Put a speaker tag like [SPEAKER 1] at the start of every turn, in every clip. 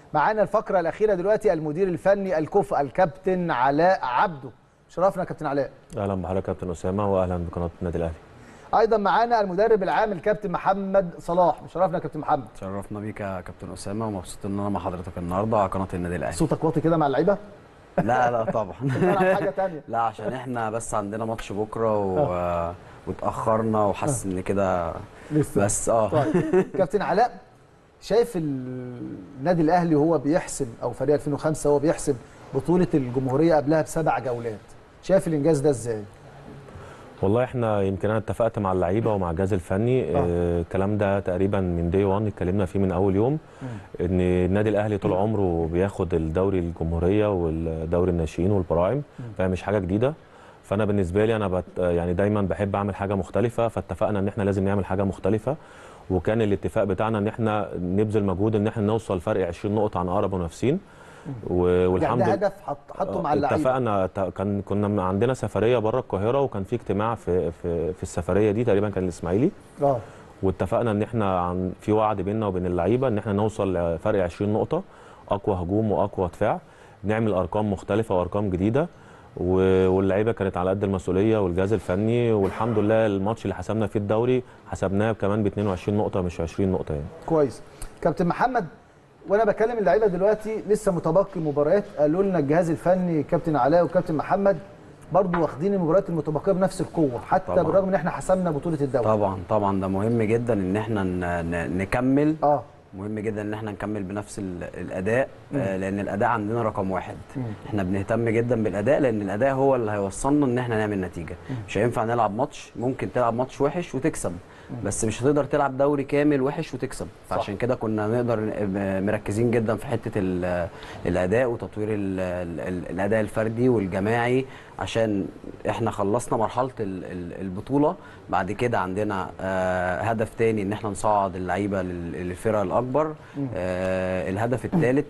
[SPEAKER 1] معانا الفقره الاخيره دلوقتي المدير الفني الكفء الكابتن علاء عبده شرفنا كابتن علاء
[SPEAKER 2] اهلا بحضرتك كابتن اسامه واهلا بقناه النادي الاهلي
[SPEAKER 1] ايضا معانا المدرب العام الكابتن محمد صلاح شرفنا كابتن محمد
[SPEAKER 3] شرفنا بيك يا كابتن اسامه ومبسوط ان انا مع حضرتك النهارده على قناه النادي الاهلي
[SPEAKER 1] صوتك واطي كده مع اللعيبه
[SPEAKER 3] لا لا طبعا
[SPEAKER 1] بتلعب حاجه تانية
[SPEAKER 3] لا عشان احنا بس عندنا ماتش بكره و... واتاخرنا وحاسس ان كده
[SPEAKER 1] لسه
[SPEAKER 3] بس اه
[SPEAKER 1] طيب كابتن علاء شايف النادي الاهلي وهو بيحسم او فريق 2005 هو بيحسم بطوله الجمهوريه قبلها بسبع جولات شايف الانجاز ده ازاي
[SPEAKER 2] والله احنا يمكن انا اتفقت مع اللعيبه ومع الجهاز الفني
[SPEAKER 1] آه.
[SPEAKER 2] آه، الكلام ده تقريبا من دي 1 اتكلمنا فيه من اول يوم ان النادي الاهلي طول عمره بياخد الدوري الجمهوريه والدوري الناشئين والبراعم فهي مش حاجه جديده فانا بالنسبه لي انا بت يعني دايما بحب اعمل حاجه مختلفه فاتفقنا ان احنا لازم نعمل حاجه مختلفه وكان الاتفاق بتاعنا ان احنا نبذل مجهود ان احنا نوصل فرق 20 نقطه عن اقرب منافسين و-
[SPEAKER 1] يعني
[SPEAKER 2] والحمد
[SPEAKER 1] ده
[SPEAKER 2] لله
[SPEAKER 1] هدف حط حطه مع اللعيبه
[SPEAKER 2] اتفقنا ت- كان كنا عندنا سفريه بره القاهره وكان في اجتماع في في في السفريه دي تقريبا كان الاسماعيلي
[SPEAKER 1] اه
[SPEAKER 2] واتفقنا ان احنا عن في وعد بيننا وبين اللعيبه ان احنا نوصل لفرق 20 نقطه اقوى هجوم واقوى دفاع نعمل ارقام مختلفه وارقام جديده و- واللعيبه كانت على قد المسؤوليه والجهاز الفني والحمد لله الماتش اللي حسبنا فيه الدوري حسبناه كمان ب 22 نقطه مش 20 نقطه يعني
[SPEAKER 1] كويس كابتن محمد وانا بكلم اللعيبه دلوقتي لسه متبقي مباريات قالوا لنا الجهاز الفني كابتن علاء وكابتن محمد برضو واخدين المباريات المتبقيه بنفس القوه حتى
[SPEAKER 3] طبعاً.
[SPEAKER 1] بالرغم ان احنا حسمنا بطوله الدوري
[SPEAKER 3] طبعا طبعا ده مهم جدا ان احنا ن... ن... نكمل
[SPEAKER 1] اه
[SPEAKER 3] مهم جدا ان احنا نكمل بنفس ال- الاداء آه لان الاداء عندنا رقم واحد احنا بنهتم جدا بالاداء لان الاداء هو اللي هيوصلنا ان احنا نعمل نتيجه مش هينفع نلعب ماتش ممكن تلعب ماتش وحش وتكسب بس مش هتقدر تلعب دوري كامل وحش وتكسب فعشان كده كنا نقدر ن- مركزين جدا في حته ال- الاداء وتطوير ال- ال- ال- الاداء الفردي والجماعي عشان احنا خلصنا مرحله ال- ال- البطوله بعد كده عندنا آه، هدف تاني ان احنا نصعد اللعيبه لل- للفرق الاكبر آه، الهدف الثالث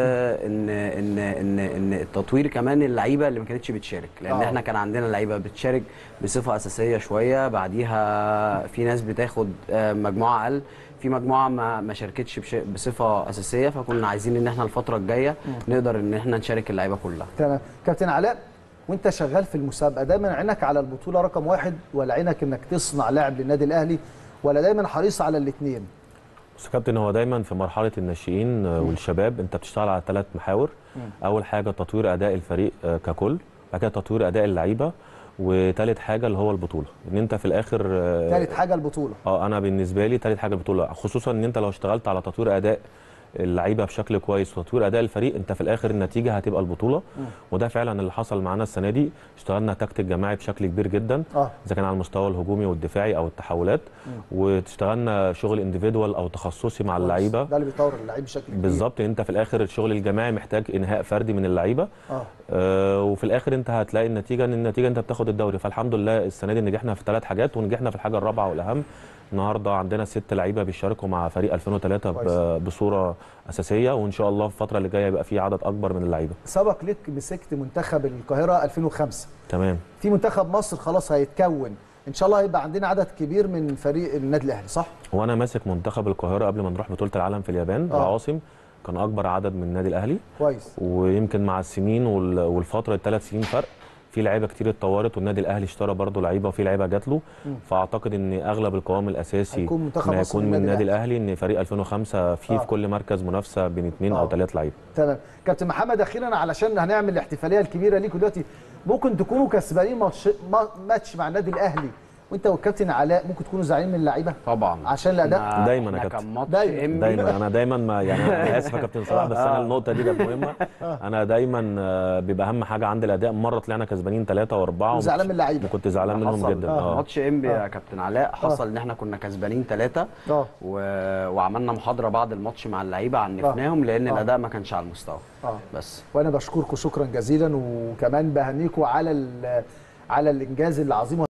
[SPEAKER 3] ان ان ان ان التطوير كمان اللعيبه اللي ما كانتش بتشارك لان
[SPEAKER 1] آه.
[SPEAKER 3] احنا كان عندنا لعيبه بتشارك بصفه اساسيه شويه بعديها في ناس بتاخد آه، مجموعه اقل في مجموعه ما ما شاركتش بش- بصفه اساسيه فكنا عايزين ان احنا الفتره الجايه نقدر ان احنا نشارك اللعيبه كلها
[SPEAKER 1] تمام كابتن علاء وانت شغال في المسابقه دايما عينك على البطوله رقم واحد ولا عينك انك تصنع لاعب للنادي الاهلي ولا دايما حريص على الاثنين
[SPEAKER 2] بس يا كابتن هو دايما في مرحله الناشئين آه، والشباب انت بتشتغل على ثلاث محاور اول حاجه تطوير اداء الفريق آه، ككل بعد كده تطوير اداء اللعيبه وثالث حاجه اللي هو البطوله ان انت في الاخر آه،
[SPEAKER 1] ثالث حاجه البطوله
[SPEAKER 2] اه انا بالنسبه لي ثالث حاجه البطوله خصوصا ان انت لو اشتغلت على تطوير اداء اللعيبه بشكل كويس وتطوير اداء الفريق انت في الاخر النتيجه هتبقى البطوله وده فعلا اللي حصل معانا السنه دي اشتغلنا تكتيك جماعي بشكل كبير جدا
[SPEAKER 1] اه
[SPEAKER 2] اذا كان على المستوى الهجومي والدفاعي او التحولات واشتغلنا شغل انديفيدوال او تخصصي مع اللعيبه
[SPEAKER 1] ده اللي بيطور اللعيب بشكل كبير
[SPEAKER 2] بالظبط انت في الاخر الشغل الجماعي محتاج انهاء فردي من اللعيبه
[SPEAKER 1] اه
[SPEAKER 2] آه وفي الاخر انت هتلاقي النتيجه ان النتيجه انت بتاخد الدوري فالحمد لله السنه دي نجحنا في ثلاث حاجات ونجحنا في الحاجه الرابعه والاهم النهارده عندنا ست لعيبه بيشاركوا مع فريق 2003
[SPEAKER 1] كويس.
[SPEAKER 2] ب- بصوره اساسيه وان شاء الله في الفتره اللي جايه يبقى في عدد اكبر من اللعيبه
[SPEAKER 1] سبق لك مسكت منتخب القاهره 2005
[SPEAKER 2] تمام
[SPEAKER 1] في منتخب مصر خلاص هيتكون ان شاء الله هيبقى عندنا عدد كبير من فريق النادي الاهلي صح
[SPEAKER 2] وانا ماسك منتخب القاهره قبل ما نروح بطوله العالم في اليابان
[SPEAKER 1] آه.
[SPEAKER 2] العاصم كان اكبر عدد من النادي الاهلي
[SPEAKER 1] كويس
[SPEAKER 2] ويمكن مع السنين وال- والفتره الثلاث سنين فرق في لعيبه كتير اتطورت والنادي الاهلي اشترى برضه لعيبه وفي لعيبه جات له فاعتقد ان اغلب القوام الاساسي
[SPEAKER 1] هيكون منتخب
[SPEAKER 2] ما
[SPEAKER 1] مصر
[SPEAKER 2] يكون
[SPEAKER 1] من
[SPEAKER 2] من
[SPEAKER 1] النادي
[SPEAKER 2] النادي الاهلي ان فريق 2005 فيه
[SPEAKER 1] آه.
[SPEAKER 2] في كل مركز منافسه بين اثنين
[SPEAKER 1] آه.
[SPEAKER 2] او ثلاث لعيبه
[SPEAKER 1] تمام كابتن محمد اخيرا علشان هنعمل الاحتفاليه الكبيره ليكم دلوقتي ممكن تكونوا كسبانين ماتش ما- ماتش مع النادي الاهلي وانت والكابتن علاء ممكن تكونوا زعلانين من اللعيبه
[SPEAKER 3] طبعا
[SPEAKER 1] عشان الأداء؟
[SPEAKER 3] إحنا-
[SPEAKER 2] دايماً يا
[SPEAKER 3] إحنا
[SPEAKER 2] كابتن.
[SPEAKER 3] كان ماتش
[SPEAKER 1] دايماً.
[SPEAKER 3] إنبي
[SPEAKER 2] دايما انا دايما ما يعني انا اسف يا كابتن صلاح بس انا النقطه دي كانت مهمه انا دايما آه، بيبقى اهم حاجه عندي الاداء مره طلعنا كسبانين ثلاثه واربعه
[SPEAKER 1] وزعلان من اللعيبه
[SPEAKER 2] وكنت زعلان منهم
[SPEAKER 3] حصل
[SPEAKER 2] جدا
[SPEAKER 3] آه.
[SPEAKER 2] اه
[SPEAKER 3] ماتش انبي
[SPEAKER 1] آه.
[SPEAKER 3] يا كابتن علاء حصل ان احنا كنا كسبانين ثلاثه
[SPEAKER 1] اه
[SPEAKER 3] و... وعملنا محاضره بعد الماتش مع اللعيبه عنفناهم لان
[SPEAKER 1] آه.
[SPEAKER 3] الاداء ما كانش على المستوى
[SPEAKER 1] اه
[SPEAKER 3] بس
[SPEAKER 1] وانا بشكركم شكرا جزيلا وكمان بهنيكم على ال- على الانجاز العظيم